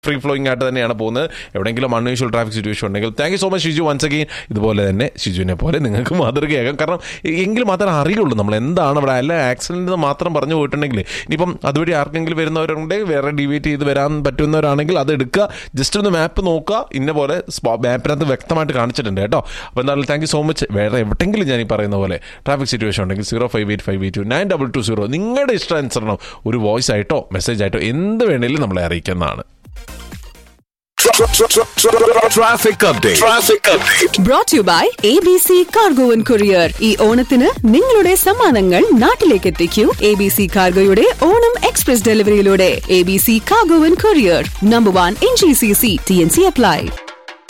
Free flowing ആയിട്ട് തന്നെയാണ് പോകുന്നത് എവിടെയെങ്കിലും അൺയൂഷ്വൽ ട്രാഫിക് സിറ്റുവേഷൻ ഉണ്ടെങ്കിൽ thank you so much Shiju once again ഇതുപോലെ തന്നെ ഷിജുവിനെ പോലെ നിങ്ങൾക്ക് മാതൃകയാകാം കാരണം എങ്കിൽ മാത്രമേ അറിയുള്ളൂ നമ്മൾ എന്താണ് ഇവിടെ അല്ല ആക്സിഡന്റ് മാത്രം പറഞ്ഞു പോയിട്ടുണ്ടെങ്കിൽ ഇനിയിപ്പം അതുവഴി ആർക്കെങ്കിലും വരുന്നവരുണ്ടെങ്കിൽ വേറെ ഡിവേറ്റ് ചെയ്ത് വരാൻ പറ്റുന്നവരാണെങ്കിൽ അത് എടുക്കുക ജസ്റ്റ് ഒന്ന് മാപ്പ് നോക്കുക ഇന്ന പോലെ മാപ്പിനകത്ത് വ്യക്തമായിട്ട് കാണിച്ചിട്ടുണ്ട് കേട്ടോ അപ്പോൾ എന്തായാലും താങ്ക് യു സോ മച്ച് വേറെ എവിടെയെങ്കിലും ഞാൻ ഈ പറയുന്ന പോലെ ട്രാഫിക് സിറ്റുവേഷൻ ഉണ്ടെങ്കിൽ zero five eight five eight two nine double two zero നിങ്ങളുടെ ഇഷ്ടാനുസരണം ഒരു വോയിസ് ആയിട്ടോ മെസ്സേജ് ആയിട്ടോ എന്ത് വേണമെങ്കിലും നമ്മളെ അറിയിക്കുന്നതാണ് Traffic update. Traffic update. Brought to you by ABC Cargo and Courier. ഈ ഓണത്തിന് നിങ്ങളുടെ സമ്മാനങ്ങൾ നാട്ടിലേക്ക് എത്തിക്കൂ എ ബി സി കാർഗോയുടെ ഓണം എക്സ്പ്രസ് ഡെലിവറിയിലൂടെ A B C cargo and courier number one in G C C T N C apply